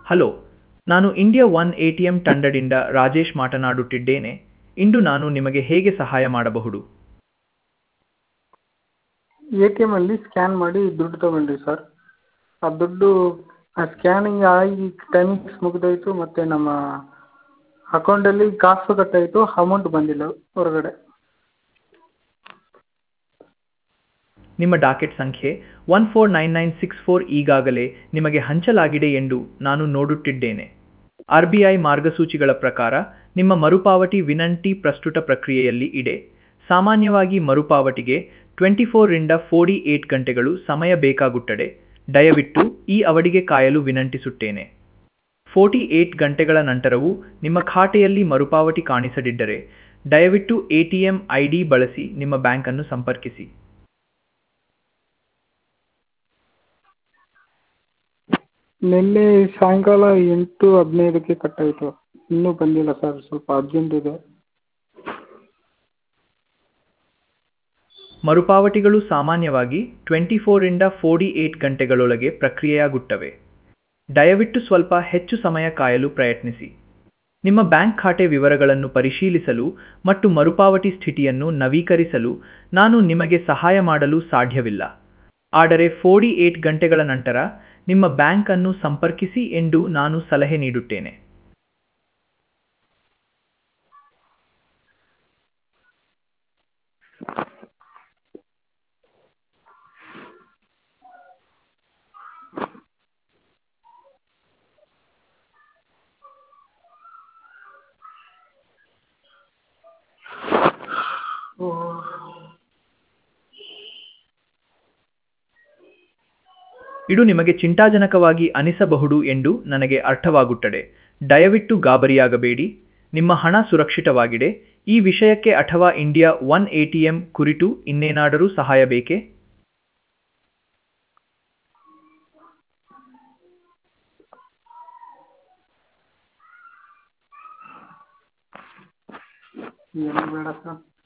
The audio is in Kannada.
ಹಲೋ ನಾನು India one A T M ತಂಡದಿಂದ ರಾಜೇಶ್ ಮಾತನಾಡುತ್ತಿದ್ದೇನೆ ಇಂದು ನಾನು ನಿಮಗೆ ಹೇಗೆ ಸಹಾಯ ಮಾಡಬಹುದು ಎ ಟಿ ಎಮ್ಮಲ್ಲಿ ಸ್ಕ್ಯಾನ್ ಮಾಡಿ ದುಡ್ಡು ತೊಗೊಂಡ್ವಿ ಸರ್ ಆ ದುಡ್ಡು ಆ ಸ್ಕ್ಯಾನಿಂಗ್ ಆಗಿ ಟೈಮಿಂಗ್ಸ್ ಮುಗಿದೋಯ್ತು ಮತ್ತು ನಮ್ಮ ಅಕೌಂಟಲ್ಲಿ ಕಾಸು ಕಟ್ಟಾಯಿತು ಅಮೌಂಟ್ ಬಂದಿಲ್ಲ ಹೊರಗಡೆ ನಿಮ್ಮ ಡಾಕೆಟ್ ಸಂಖ್ಯೆ one four nine nine six four ಈಗಾಗಲೇ ನಿಮಗೆ ಹಂಚಲಾಗಿದೆ ಎಂದು ನಾನು ನೋಡುತ್ತಿದ್ದೇನೆ ಆರ್ ಬಿ ಐ ಮಾರ್ಗಸೂಚಿಗಳ ಪ್ರಕಾರ ನಿಮ್ಮ ಮರುಪಾವತಿ ವಿನಂತಿ ಪ್ರಸ್ತುತ ಪ್ರಕ್ರಿಯೆಯಲ್ಲಿ ಇದೆ ಸಾಮಾನ್ಯವಾಗಿ ಮರುಪಾವತಿಗೆ ಟ್ವೆಂಟಿ ಫೋರಿಂದ ಫೋರ್ಟಿ ಏಟ್ ಗಂಟೆಗಳು ಸಮಯ ಬೇಕಾಗುತ್ತದೆ ದಯವಿಟ್ಟು ಈ ಅವಧಿಗೆ ಕಾಯಲು ವಿನಂತಿಸುತ್ತೇನೆ ಫೋರ್ಟಿ ಏಟ್ ಗಂಟೆಗಳ ನಂತರವೂ ನಿಮ್ಮ ಖಾತೆಯಲ್ಲಿ ಮರುಪಾವತಿ ಕಾಣಿಸದಿದ್ದರೆ ದಯವಿಟ್ಟು A T M I D ಬಳಸಿ ನಿಮ್ಮ ಬ್ಯಾಂಕನ್ನು ಸಂಪರ್ಕಿಸಿ ನಿನ್ನೆ ಸಾಯಂಕಾಲ ಎಂಟು ಹದಿನೈದಕ್ಕೆ ಕಟ್ಟಾಯಿತು ಇನ್ನೂ ಬಂದಿಲ್ಲ ಸರ್ ಸ್ವಲ್ಪ ಅರ್ಜೆಂಟ್ ಇದೆ ಮರುಪಾವತಿಗಳು ಸಾಮಾನ್ಯವಾಗಿ ಟ್ವೆಂಟಿ ಫೋರಿಂದ ಫೋರ್ಟಿ ಏಟ್ ಗಂಟೆಗಳೊಳಗೆ ಪ್ರಕ್ರಿಯೆಯಾಗುತ್ತವೆ ದಯವಿಟ್ಟು ಸ್ವಲ್ಪ ಹೆಚ್ಚು ಸಮಯ ಕಾಯಲು ಪ್ರಯತ್ನಿಸಿ ನಿಮ್ಮ ಬ್ಯಾಂಕ್ ಖಾತೆ ವಿವರಗಳನ್ನು ಪರಿಶೀಲಿಸಲು ಮತ್ತು ಮರುಪಾವತಿ ಸ್ಥಿತಿಯನ್ನು ನವೀಕರಿಸಲು ನಾನು ನಿಮಗೆ ಸಹಾಯ ಮಾಡಲು ಸಾಧ್ಯವಿಲ್ಲ ಆದರೆ ಫೋರ್ಟಿ ಏಟ್ ಗಂಟೆಗಳ ನಂತರ ನಿಮ್ಮ ಬ್ಯಾಂಕ್ ಅನ್ನು ಸಂಪರ್ಕಿಸಿ ಎಂದು ನಾನು ಸಲಹೆ ನೀಡುತ್ತೇನೆ ಇದು ನಿಮಗೆ ಚಿಂತಾಜನಕವಾಗಿ ಅನಿಸಬಹುದು ಎಂದು ನನಗೆ ಅರ್ಥವಾಗುತ್ತದೆ ದಯವಿಟ್ಟು ಗಾಬರಿಯಾಗಬೇಡಿ ನಿಮ್ಮ ಹಣ ಸುರಕ್ಷಿತವಾಗಿದೆ ಈ ವಿಷಯಕ್ಕೆ ಅಥವಾ India one A T M ಕುರಿತು ಇನ್ನೇನಾದರೂ ಸಹಾಯ ಬೇಕೇ ಏನು ಬೇಡ ಸರ್